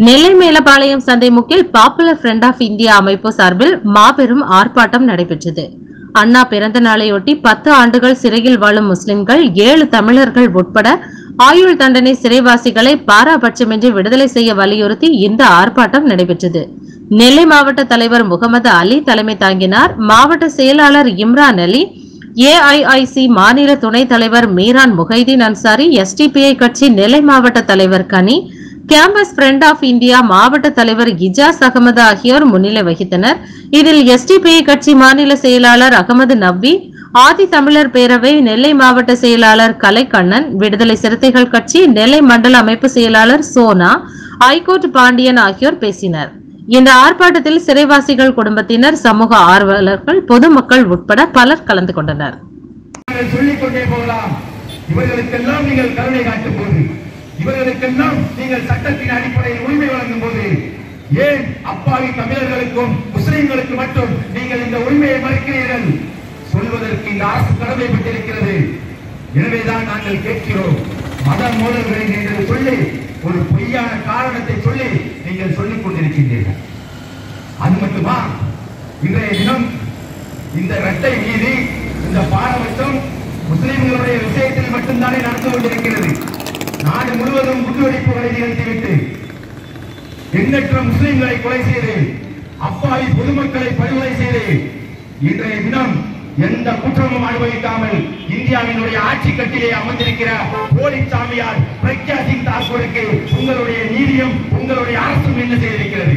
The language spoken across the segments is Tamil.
நெல்லை மேலப்பாளையம் சந்தை முக்கில் பாப்புலர் ஃப்ரண்ட் ஆஃப் இந்தியா அமைப்பு சார்பில் மாபெரும் ஆர்ப்பாட்டம் நடைபெற்றது அண்ணா பிறந்த நாளையொட்டி பத்து ஆண்டுகள் சிறையில் வாழும் முஸ்லிம்கள் ஏழு தமிழர்கள் உட்பட ஆயுள் தண்டனை சிறைவாசிகளை பாராபட்சமின்றி விடுதலை செய்ய வலியுறுத்தி இந்த ஆர்ப்பாட்டம் நடைபெற்றது நெல்லை மாவட்ட தலைவர் முகமது அலி தலைமை தாங்கினார் மாவட்ட செயலாளர் இம்ரான் அலி ஏஐஐசி மாநில துணைத் தலைவர் மீரான் முகைதீன் அன்சாரி எஸ்டிபிஐ கட்சி நெல்லை மாவட்ட தலைவர் கனி கேம்பஸ் ஃப்ரண்ட் ஆஃப் இந்தியா மாவட்ட தலைவர் இஜாஸ் அகமது ஆகியோர் முன்னிலை வகித்தனர் இதில் எஸ்டிபிஐ கட்சி மாநில செயலாளர் அகமது நவ்வி ஆதி தமிழர் பேரவை நெல்லை மாவட்ட செயலாளர் கலைக்கண்ணன் விடுதலை சிறுத்தைகள் கட்சி நெல்லை மண்டல அமைப்பு செயலாளர் சோனா ஐகோர்ட் பாண்டியன் ஆகியோர் பேசினர் இந்த ஆர்ப்பாட்டத்தில் சிறைவாசிகள் குடும்பத்தினர் சமூக ஆர்வலர்கள் பொதுமக்கள் உட்பட பலர் கலந்து கொண்டனர் நீங்கள் சொல்லிக் கொண்டே போகலாம் இவர்களுக்கெல்லாம் நீங்கள் கருணை காட்டும் போது இவர்களுக்கெல்லாம் நீங்கள் சட்டத்தின் அடிப்படையில் உரிமை வழங்கும் போது ஏன் அப்பாவி தமிழர்களுக்கும் முஸ்லிம்களுக்கு மட்டும் நீங்கள் இந்த உரிமையை மறுக்கிறீர்கள் சொல்வதற்கு இந்த அரசு கடமைப்பட்டிருக்கிறது எனவேதான் நாங்கள் கேட்கிறோம் மத மோதல்களை நீங்கள் சொல்லி ஒரு பொய்யான காரணத்தை சொல்லி நீங்கள் சொல்லிக் கொண்டிருக்கின்றீர்கள் அது மட்டுமா இன்றைய தினம் இந்த இரட்டை நீதி இந்த பாரபட்சம் முஸ்லிம்களுடைய விஷயத்தில் மட்டும்தானே நடந்து கொண்டிருக்கிறது நாடு முழுவதும் குண்டுவெடிப்புகளை நிகழ்த்திவிட்டு எண்ணற்ற முஸ்லிம்களை கொலை செய்து அப்பாவி பொதுமக்களை படுகொலை செய்து இன்றைய தினம் எந்த குற்றமும் அனுபவிக்காமல் இந்தியாவினுடைய ஆட்சி கட்டிலே அமர்ந்திருக்கிற போலி சாமியார் பிரக்யா சிங் தாக்கூருக்கு உங்களுடைய நீதியும் உங்களுடைய அரசும் என்ன செய்திருக்கிறது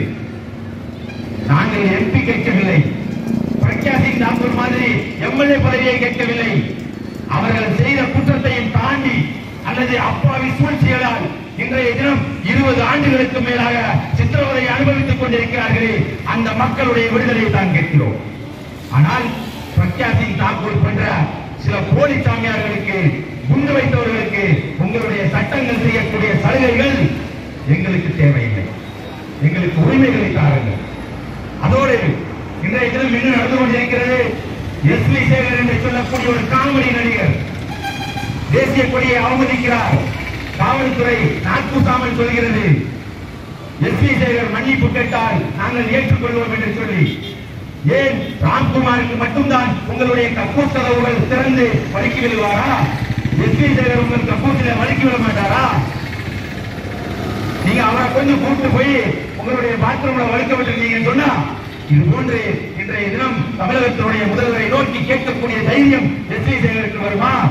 நாங்கள் எம்பி கேட்கவில்லை பிரக்யா சிங் தாக்கூர் மாதிரி எம்எல்ஏ பதவியை கேட்கவில்லை அவர்கள் செய்த குற்றத்தையும் தாண்டி அல்லது அப்பாவி சூழ்ச்சிகளால் இன்றைய தினம் இருபது ஆண்டுகளுக்கு மேலாக சித்திரவதை அனுபவித்துக் கொண்டிருக்கிறார்களே அந்த மக்களுடைய விடுதலை தான் கேட்கிறோம் ஆனால் பிரக்யா சிங் தாக்கூர் போன்ற சில போலி சாமியார்களுக்கு குண்டு வைத்தவர்களுக்கு உங்களுடைய சட்டங்கள் செய்யக்கூடிய சலுகைகள் எங்களுக்கு தேவையில்லை எங்களுக்கு உரிமைகளை தாருங்கள் அதோடு இன்றைய தினம் என்ன நடந்து கொண்டிருக்கிறது எஸ் வி சேகர் என்று சொல்லக்கூடிய ஒரு காமெடி நடிகர் தேசிய கொடியை அவமதிக்கிறார் காவல்துறை நாட்கூசாமல் சொல்கிறது எஸ் வி சேகர் மன்னிப்பு கேட்டால் நாங்கள் ஏற்றுக்கொள்வோம் என்று சொல்லி ஏன் ராம்குமாருக்கு மட்டும்தான் உங்களுடைய கக்கூஸ் கதவுகள் திறந்து வலிக்கி விடுவாரா எஸ் வி சேகர் உங்கள் கக்கூசில வலிக்கி விட மாட்டாரா நீங்க அவரை கொஞ்சம் கூப்பிட்டு போய் உங்களுடைய பாத்ரூம்ல வலிக்க விட்டுருக்கீங்கன்னு சொன்னா இது போன்று இன்றைய தினம் தமிழகத்தினுடைய முதல்வரை நோக்கி கேட்கக்கூடிய தைரியம் எஸ் வி சேகருக்கு வருமா